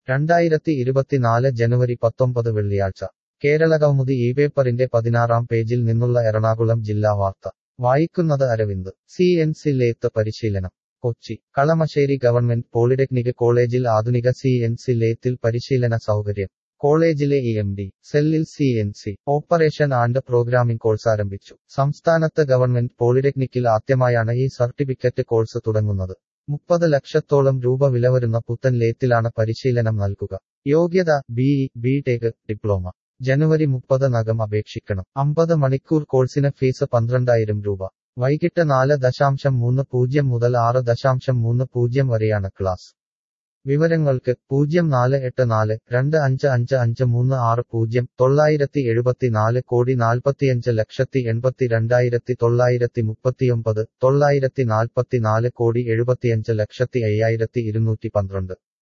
രണ്ടായിരത്തി ഇരുപത്തിനാല് ജനുവരി പത്തൊമ്പത് വെള്ളിയാഴ്ച കേരളകൗമുദി ഈ പേപ്പറിന്റെ പതിനാറാം പേജിൽ നിന്നുള്ള എറണാകുളം ജില്ലാ വാർത്ത വായിക്കുന്നത് Aravind C N C lathe പരിശീലനം കൊച്ചി കളമശ്ശേരി ഗവൺമെന്റ് പോളിടെക്നിക് കോളേജിൽ ആധുനിക സി എൻ സി ലേത്തിൽ പരിശീലന സൗകര്യം കോളേജിലെ ഇ എം ഡി സെല്ലിൽ C N C operation and programming course ആരംഭിച്ചു സംസ്ഥാനത്ത് ഗവൺമെന്റ് പോളിടെക്നിക്കിൽ ആദ്യമായാണ് ഈ സർട്ടിഫിക്കറ്റ് കോഴ്സ് തുടങ്ങുന്നത് മുപ്പത് ലക്ഷത്തോളം രൂപ വില വരുന്ന പുത്തൻ ലേത്തിലാണ് പരിശീലനം നൽകുക യോഗ്യത ബിഇ ബി ടെക് ഡിപ്ലോമ ജനുവരി മുപ്പത് നകം അപേക്ഷിക്കണം അമ്പത് മണിക്കൂർ കോഴ്സിന് ഫീസ് പന്ത്രണ്ടായിരം രൂപ വൈകിട്ട് നാല് ദശാംശം മൂന്ന് പൂജ്യം മുതൽ ആറ് ദശാംശം മൂന്ന് പൂജ്യം വരെയാണ് ക്ലാസ് വിവരങ്ങൾക്ക് പൂജ്യം നാല് എട്ട് നാല് രണ്ട് അഞ്ച് അഞ്ച് അഞ്ച് മൂന്ന് ആറ് പൂജ്യം തൊള്ളായിരത്തി എഴുപത്തിനാല് കോടി നാൽപ്പത്തിയഞ്ച് ലക്ഷത്തി എൺപത്തി രണ്ടായിരത്തി തൊള്ളായിരത്തി മുപ്പത്തിയൊമ്പത് തൊള്ളായിരത്തി നാൽപ്പത്തിനാല് കോടി എഴുപത്തിയഞ്ച് ലക്ഷത്തി അയ്യായിരത്തി ഇരുന്നൂറ്റി പന്ത്രണ്ട്